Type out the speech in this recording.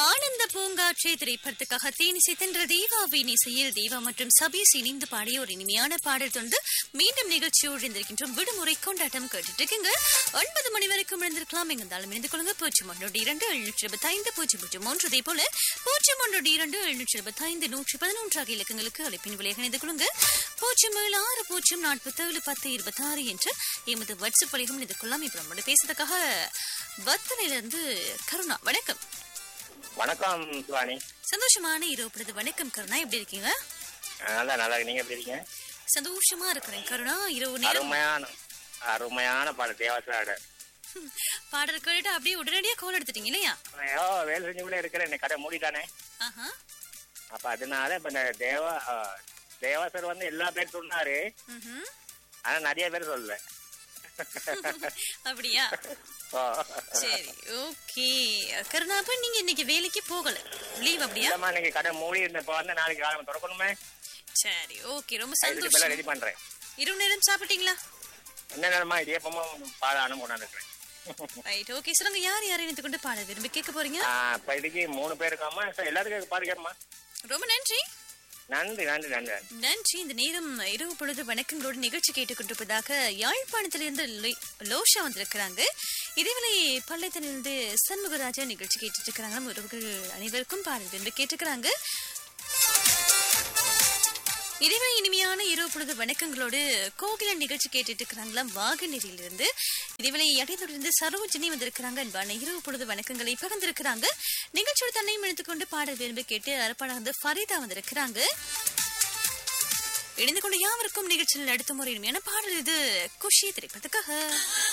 ஆனந்த பூங்காற்றை திரைப்படத்துக்காக தேனிசை தென்ற தீபாவின் இசையில் தீபா மற்றும் சபீஸ் இணைந்து பாடிய ஒரு இனிமையான பாடல் தொண்டு மீண்டும் நிகழ்ச்சியோடு இருந்திருக்கின்றோம் விடுமுறை கொண்டாட்டம் கேட்டுட்டு இருக்கீங்க ஒன்பது மணி வரைக்கும் இருந்திருக்கலாம் எங்க இருந்தாலும் இணைந்து கொள்ளுங்க பூஜ்ஜியம் ஒன்றோடு இரண்டு எழுநூற்றி இருபத்தி ஐந்து பூஜ்ஜியம் பூஜ்ஜியம் மூன்று அதே போல பூஜ்ஜியம் ஒன்றோடு இரண்டு எழுநூற்றி இருபத்தி ஐந்து நூற்றி பதினொன்று ஆகிய இலக்கங்களுக்கு அழைப்பின் விலையாக இணைந்து கொள்ளுங்க பூஜ்ஜியம் ஏழு ஆறு பூஜ்ஜியம் நாற்பத்தி ஏழு பத்து இருபத்தி ஆறு என்று எமது வாட்ஸ்அப் வழிகம் இணைந்து கொள்ளலாம் இப்ப நம்மளோட பேசுறதுக்காக வத்தனையிலிருந்து கருணா வணக்கம் வணக்கம் சிவானி சந்தோஷமான இரவு பொழுது வணக்கம் கருணா எப்படி இருக்கீங்க அஹ் நல்லா நல்லா நீங்க எப்படி இருக்கீங்க சந்தோஷமா இருக்கிறேன் கருணா இரவு நேரம் அருமையான அருமையான பாடல் தேவாசாட பாடல் கேட்டு அப்படியே உடனடியா கோல் எடுத்துட்டீங்க இல்லையா ஐயோ வேலை செஞ்சு கூட இருக்கிறேன் இந்த கடை மூடிட்டானே ஆஹா அப்ப அதனால இப்ப இந்த தேவா அஹ், தேவாசர் வந்து எல்லா பேர் சொன்னாரு ம்ஹும். ஆனா நிறைய பேர் சொல்லல அப்படியா ஓ. சரி ஓகே கருணா அப்ப நீங்க இன்னைக்கு வேலைக்கு போகல லீவ் அப்படியா இல்லம்மா இன்னைக்கு கடை மூடி இருந்த இப்ப வந்து நாளைக்கு காலம் திறக்கணுமே சரி ஓகே ரொம்ப அதுக்கு இப்ப சந்தோஷம் ரெடி பண்றேன் இரவு நேரம் சாப்பிட்டீங்களா என்ன நேரமா இடியப்பமும் பாட அனுப்ப கொண்டாந்துருக்கேன் ரைட் ஓகே சொல்லுங்க யார் யார் இணைத்து கொண்டு பாட விரும்பி கேட்க போறீங்க இப்ப இதுக்கு மூணு பேர் இருக்காமா சரி, எல்லாத்துக்கும் பாடு கேட்பமா ரொம்ப நன்றி நன்றி நன்றி நன்றி நன்றி நன்றி இந்த நேரம் இரவு பொழுது வணக்கங்களோடு நிகழ்ச்சி கேட்டுக்கொண்டிருப்பதாக யாழ்ப்பாணத்திலிருந்து லோ- லோஷா வந்திருக்கிறாங்க இதேவேளை பள்ளத்திலிருந்து சண்முகராஜா நிகழ்ச்சி கேட்டுட்டு இருக்கிறாங்க உறவுகள் அனைவருக்கும் பாடல் என்று கேட்டுக்கிறாங்க இதேவேளை இனிமையான இரவு பொழுது வணக்கங்களோடு கோகிலன் நிகழ்ச்சி கேட்டுட்டு இருக்கிறாங்களாம் வாகனேரியிலிருந்து இதேவேளை இடையிலிருந்து சரோஜினி வந்திருக்கிறாங்க அன்பான இரவு பொழுது வணக்கங்களை பகிர்ந்திருக்கிறாங்க நிகழ்ச்சியோடு தன்னையும் எடுத்துக்கொண்டு பாடல் விரும்பி கேட்டு அரப்பாடாக ஃபரிதா வந்திருக்கிறாங்க இணைந்து கொண்டு யாவருக்கும் நிகழ்ச்சியில் அடுத்த முறை இனிமையான பாடல் இது குஷி திரைப்படத்துக்காக